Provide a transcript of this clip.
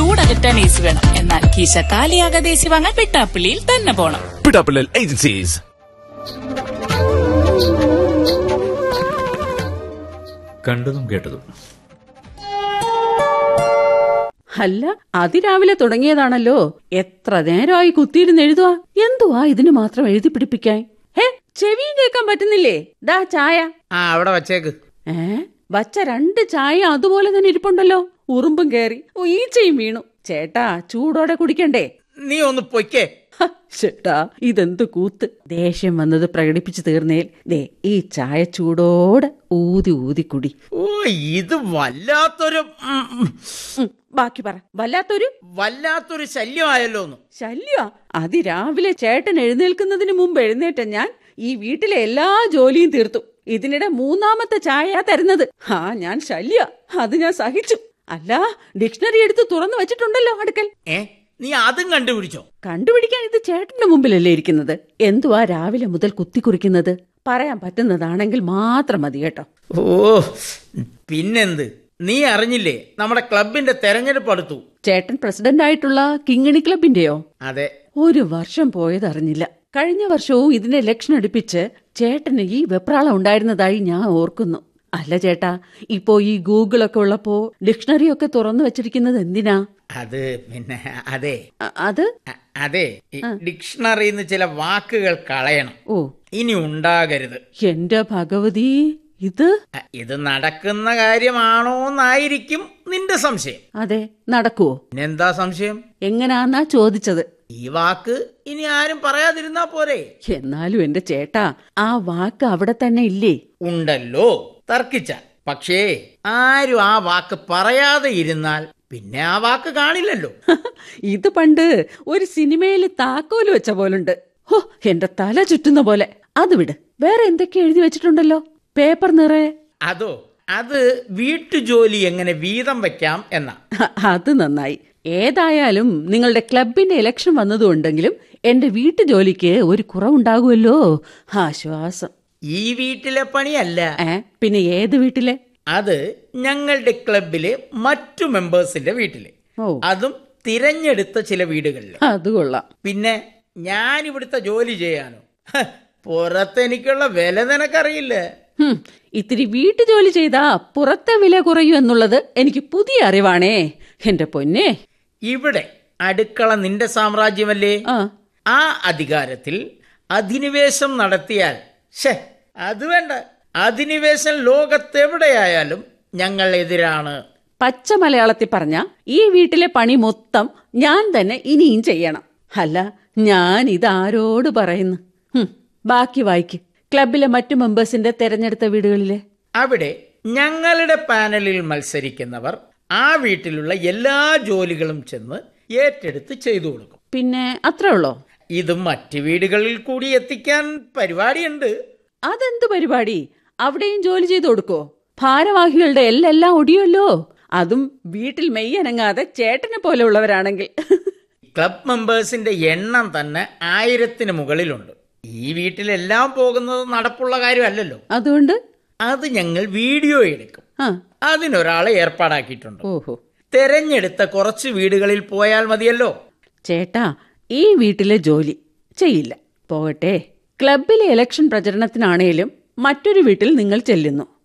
ചൂടകറ്റാൻ A C വേണം എന്നാൽ കീശ കാലിയാകാതെ A C വാങ്ങാൻ വെട്ടാപ്പള്ളിയിൽ തന്നെ പോണം പിടാപ്പിള്ളൽ ഏജൻസീസ് കണ്ടതും കേട്ടതും അല്ല അതിരാവിലെ തുടങ്ങിയതാണല്ലോ എത്ര നേരമായി കുത്തിയിരുന്ന് എഴുതുക എന്തുവാ ഇതിന് മാത്രം എഴുതി പിടിപ്പിക്കാൻ ഹേ ചെവിയും കേൾക്കാൻ പറ്റുന്നില്ലേ ദാ ചായ ആ അവിടെ വച്ചേക്ക് ഏ വച്ച രണ്ട് ചായ അതുപോലെ തന്നെ ഇരിപ്പുണ്ടല്ലോ ഉറുമ്പും കേറി ഓ, ഈച്ചയും വീണു ചേട്ടാ ചൂടോടെ കുടിക്കണ്ടേ നീ ഒന്ന് പൊയ്ക്കേ ഹ, ചേട്ടാ ഇതെന്ത് കൂത്ത് ദേഷ്യം വന്നത് പ്രകടിപ്പിച്ചു തീർന്നേൽ ദേ ഈ ചായ ചൂടോടെ ഊതി ഊതി കുടി ഓ ഇത് വല്ലാത്തൊരു ഉം, ഉം, ഉം, ബാക്കി പറ വല്ലാത്തൊരു വല്ലാത്തൊരു ശല്യമായല്ലോ ഒന്ന് ശല്യ അതിരാവിലെ ചേട്ടൻ എഴുന്നേൽക്കുന്നതിന് മുമ്പ് എഴുന്നേറ്റ ഞാൻ ഈ വീട്ടിലെ എല്ലാ ജോലിയും തീർത്തു ഇതിനിടെ മൂന്നാമത്തെ ചായ തരുന്നത് ആ ഞാൻ ശല്യ അത് ഞാൻ സഹിച്ചു അല്ല ഡിക്ഷണറി എടുത്ത് തുറന്നു വെച്ചിട്ടുണ്ടല്ലോ അടുക്കൽ ഏ നീ അതും കണ്ടുപിടിച്ചോ കണ്ടുപിടിക്കാൻ ഇത് ചേട്ടന്റെ മുമ്പിലല്ലേ ഇരിക്കുന്നത് എന്തുവാ രാവിലെ മുതൽ കുത്തിക്കുറിക്കുന്നത് പറയാൻ പറ്റുന്നതാണെങ്കിൽ മാത്രം മതി കേട്ടോ ഓ പിന്നെന്ത് നീ അറിഞ്ഞില്ലേ നമ്മുടെ ക്ലബിന്റെ തെരഞ്ഞെടുപ്പ് അടുത്തു ചേട്ടൻ പ്രസിഡന്റ് ആയിട്ടുള്ള കിങ്ങിണി ക്ലബിന്റെയോ അതെ ഒരു വർഷം പോയതറിഞ്ഞില്ല കഴിഞ്ഞ വർഷവും ഇതിന്റെ ഇലക്ഷൻ അടുപ്പിച്ച് ചേട്ടന് ഈ വെപ്രാളം ഉണ്ടായിരുന്നതായി ഞാൻ ഓർക്കുന്നു അല്ല ചേട്ടാ ഇപ്പോ ഈ ഗൂഗിളൊക്കെ ഉള്ളപ്പോ ഡിക്ഷണറി ഒക്കെ തുറന്നു വെച്ചിരിക്കുന്നത് എന്തിനാ അത് പിന്നെ അതെ അ- അത് അ- അതെ ഈ ഡിക്ഷണറിന്ന് ചില വാക്കുകൾ കളയണം ഓ ഇനി ഉണ്ടാകരുത് എന്റെ ഭഗവതി ഇത് അ, ഇത് നടക്കുന്ന കാര്യമാണോന്നായിരിക്കും നിന്റെ സംശയം അതെ നടക്കുവോ പിന്നെന്താ സംശയം എങ്ങനാന്നാ ചോദിച്ചത് ഈ വാക്ക് ഇനി ആരും പറയാതിരുന്നാ പോരെ എന്നാലും എന്റെ ചേട്ടാ ആ വാക്ക് അവിടെ തന്നെ ഇല്ലേ ഉണ്ടല്ലോ തർക്കിച്ച പക്ഷേ ആരും ആ വാക്ക് പറയാതെ ഇരുന്നാൽ പിന്നെ ആ വാക്ക് കാണില്ലല്ലോ ഇത് പണ്ട് ഒരു സിനിമയിൽ താക്കോല് വെച്ച പോലുണ്ട് ഹോ എന്റെ തല ചുറ്റുന്ന പോലെ അത് വിട് വേറെ എന്തൊക്കെ എഴുതി വെച്ചിട്ടുണ്ടല്ലോ പേപ്പർ നിറയെ അതോ അത് വീട്ടുജോലി എങ്ങനെ വീതം വെക്കാം എന്നാ ഹ, അത് നന്നായി ഏതായാലും നിങ്ങളുടെ ക്ലബിന്റെ ഇലക്ഷൻ വന്നതുകൊണ്ടെങ്കിലും എന്റെ വീട്ടു ജോലിക്ക് ഒരു കുറവുണ്ടാകുമല്ലോ ആശ്വാസം ഈ വീട്ടിലെ പണിയല്ല ഏ പിന്നെ ഏത് വീട്ടിലെ അത് ഞങ്ങളുടെ ക്ലബിലെ മറ്റു മെമ്പേഴ്സിന്റെ വീട്ടില് ഓ അതും തിരഞ്ഞെടുത്ത ചില വീടുകളിൽ അത് കൊള്ളാം പിന്നെ ഞാൻ ഇവിടുത്തെ ജോലി ചെയ്യാനോ ഹ, പുറത്തെനിക്കുള്ള വില നിനക്കറിയില്ലേ ഹും, ഇത്തിരി വീട്ടു ജോലി ചെയ്താ പുറത്തെ വില കുറയൂ എന്നുള്ളത് എനിക്ക് പുതിയ അറിവാണേ എന്റെ പൊന്നെ ഇവിടെ അടുക്കള നിന്റെ സാമ്രാജ്യമല്ലേ ആ ആ അധികാരത്തിൽ അധിനിവേശം നടത്തിയാൽ ഷേ അത് വേണ്ട അധിനിവേശം ലോകത്തെവിടെയായാലും ഞങ്ങൾ എതിരാണ് പച്ച മലയാളത്തിൽ പറഞ്ഞ ഈ വീട്ടിലെ പണി മൊത്തം ഞാൻ തന്നെ ഇനിയും ചെയ്യണം അല്ല ഞാൻ ഇതാരോട് പറയുന്നു ഹും, ബാക്കി വായിക്ക് ക്ലബിലെ മറ്റു മെമ്പേഴ്സിന്റെ തെരഞ്ഞെടുത്ത വീടുകളിലെ അവിടെ ഞങ്ങളുടെ പാനലിൽ മത്സരിക്കുന്നവർ ആ വീട്ടിലുള്ള എല്ലാ ജോലികളും ചെന്ന് ഏറ്റെടുത്ത് ചെയ്തു കൊടുക്കും പിന്നെ അത്രേ ഉള്ളോ ഇത് മറ്റു വീടുകളിൽ കൂടി എത്തിക്കാൻ പരിപാടിയുണ്ട് അതെന്ത് പരിപാടി അവിടെയും ജോലി ചെയ്തു കൊടുക്കോ ഭാരവാഹികളുടെ എല്ലെല്ലാം ഒടിയുമല്ലോ അതും വീട്ടിൽ മെയ്യനങ്ങാതെ ചേട്ടനെ പോലെ ഉള്ളവരാണെങ്കിൽ ക്ലബ് മെമ്പേഴ്സിന്റെ എണ്ണം തന്നെ ആയിരത്തിന് മുകളിലുണ്ട് ഈ വീട്ടിലെല്ലാം പോകുന്നത് നടപ്പുള്ള കാര്യമല്ലല്ലോ അതുകൊണ്ട് അത് ഞങ്ങൾ വീഡിയോ എടുക്കും ആ അതിനൊരാളെ ഏർപ്പാടാക്കിയിട്ടുണ്ട് ഓഹോ തെരഞ്ഞെടുത്ത കുറച്ച് വീടുകളിൽ പോയാൽ മതിയല്ലോ ചേട്ടാ ഈ വീട്ടിലെ ജോലി ചെയ്യില്ല പോകട്ടെ ക്ലബിലെ ഇലക്ഷൻ പ്രചരണത്തിനാണേലും മറ്റൊരു വീട്ടിൽ നിങ്ങൾ ചെല്ലുന്നു